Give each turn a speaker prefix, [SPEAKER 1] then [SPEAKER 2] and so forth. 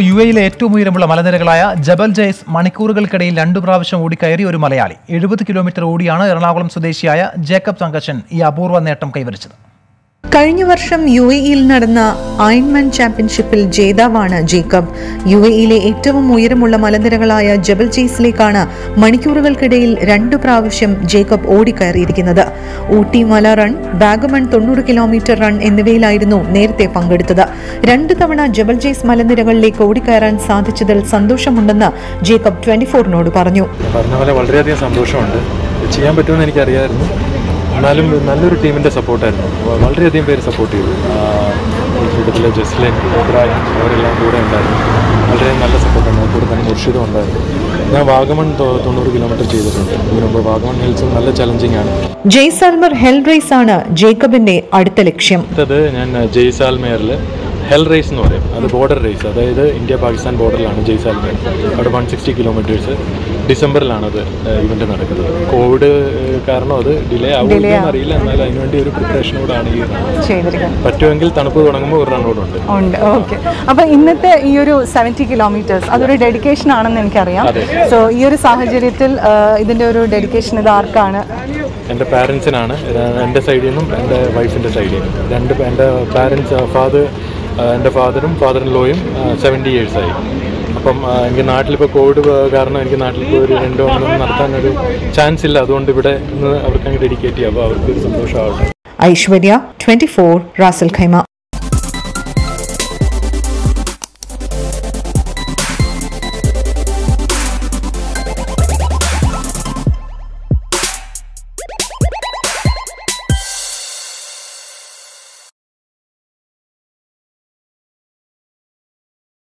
[SPEAKER 1] U എയിലെ ഏറ്റവും ഉയരമുള്ള മലനിരകളായ ജബൽ ജയ്സ് മണിക്കൂറുകൾക്കിടയിൽ രണ്ടു പ്രാവശ്യം ഓടിക്കയറി ഒരു മലയാളി എഴുപത് കിലോമീറ്റർ ഓടിയാണ് എറണാകുളം സ്വദേശിയായ ജേക്കബ് തങ്കച്ചൻ ഈ അപൂർവ നേട്ടം കൈവരിച്ചത്
[SPEAKER 2] കഴിഞ്ഞ വർഷം യു എയിൽ നടന്ന അയൺമാൻ ചാമ്പ്യൻഷിപ്പിൽ ജേതാവാണ് ജേക്കബ് യു എയിലെ ഏറ്റവും ഉയരമുള്ള മലനിരകളായ ജബൽ ചേസിലേക്കാണ് മണിക്കൂറുകൾക്കിടയിൽ രണ്ടു പ്രാവശ്യം ജേക്കബ് ഓടിക്കയറിയിരിക്കുന്നത് ഊട്ടി മല റൺ വാഗമൺ തൊണ്ണൂറ് കിലോമീറ്റർ റൺ എന്നിവയിലായിരുന്നു നേരത്തെ പങ്കെടുത്തത് രണ്ടു തവണ ജബൽ ജെയ്സ് മലനിരകളിലേക്ക് ഓടിക്കയറാൻ സാധിച്ചതിൽ സന്തോഷമുണ്ടെന്ന് ജേക്കബ് ട്വന്റി ഫോറിനോട് പറഞ്ഞു
[SPEAKER 3] പറഞ്ഞ പോലെ വളരെയധികം സന്തോഷമുണ്ട് ഇത് ചെയ്യാൻ പറ്റുമെന്ന് എനിക്കറിയാമായിരുന്നു എന്നാലും നല്ലൊരു ടീമിൻ്റെ സപ്പോർട്ടായിരുന്നു വ- വളരെയധികം പേര് സപ്പോർട്ട് ചെയ്തു ആ, ഈ കൂട്ടത്തിലെ ജസ്ലിൻ ഇബ്രാഹിം അവരെല്ലാം കൂടെ ഉണ്ടായിരുന്നു വളരെ നല്ല സപ്പോർട്ടാണ് കൂടെ തന്നെ മുർഷിദും ഉണ്ടായിരുന്നു ഞാൻ വാഗമൺ തൊ- തൊണ്ണൂറ് കിലോമീറ്റർ ചെയ്തിട്ടുണ്ട് ഇതിനു മുമ്പ് വാഗമൺ ഹിൽസും നല്ല ചലഞ്ചിങ് ആണ്
[SPEAKER 2] ജയ്സാൽമർ ഹെൽ റേസ് ആണ് ജേക്കബിന്റെ അടുത്ത ലക്ഷ്യം
[SPEAKER 3] അടുത്തത് ഞാൻ ജയ്സാൽമേറിൽ ഹെൽ റേസ് എന്ന് പറയും അത് ബോർഡർ റേസ് അതായത് ഇന്ത്യ പാകിസ്ഥാൻ ബോർഡറിലാണ് ജയ്സാൽമേർ അവിടെ വൺ സിക്സ്റ്റി കിലോമീറ്റേഴ്സ് ഡിസംബറിലാണ് അത് ഇവൻ്റ് നടക്കുന്നത് കോവിഡ് ഏഹ്, കാരണം അത് ഡിലേ ആവുമെന്ന് അറിയില്ല എന്നാൽ അതിനുവേണ്ടി ഒരു പ്രിപ്പറേഷനോടാണ് ഈ run.
[SPEAKER 4] ചെയ്തിരിക്കുന്നത്
[SPEAKER 3] പറ്റുമെങ്കിൽ തണുപ്പ് തുടങ്ങുമ്പോൾ ഒരു റണ്ണോടുണ്ട്
[SPEAKER 4] ഉണ്ട് ഓക്കെ അപ്പൊ ഇന്നത്തെ ഈ ഒരു സെവൻറ്റി കിലോമീറ്റേഴ്സ് അതൊരു ഡെഡിക്കേഷൻ ആണെന്ന് എനിക്കറിയാം സോ ഈ ഒരു സാഹചര്യത്തിൽ ആ, ഇതിന്റെ ഒരു ഡെഡിക്കേഷൻ ഇത് ആർക്കാണ്
[SPEAKER 3] എൻ്റെ പാരൻസിനാണ് എൻ്റെ സൈഡിൽ നിന്നും എൻ്റെ വൈഫിൻ്റെ സൈഡിൽ നിന്നും രണ്ട് പേ- എൻ്റെ പാരൻസ് ഫാദർ എൻ്റെ ഫാദറും ഫാദർ ഇൻ ലോയും സെവൻറ്റി ഇയേഴ്സായി അപ്പം ആ, എനിക്ക് നാട്ടിലിപ്പോൾ കോവിഡ് കാരണം എനിക്ക് നാട്ടിൽ ഇപ്പോൾ ഒരു രണ്ടോ ഒന്നും നടത്താനൊരു ചാൻസ് ഇല്ല അതുകൊണ്ട് ഇവിടെ നിന്ന് അവർക്ക് അങ്ങ് ഡെഡിക്കേറ്റ് ചെയ്യാം അപ്പോൾ അവർക്ക് ഒരു സന്തോഷമാവട്ടെ
[SPEAKER 2] ഐശ്വര്യ ട്വന്റി ഫോർ റാസൽ ഖൈമ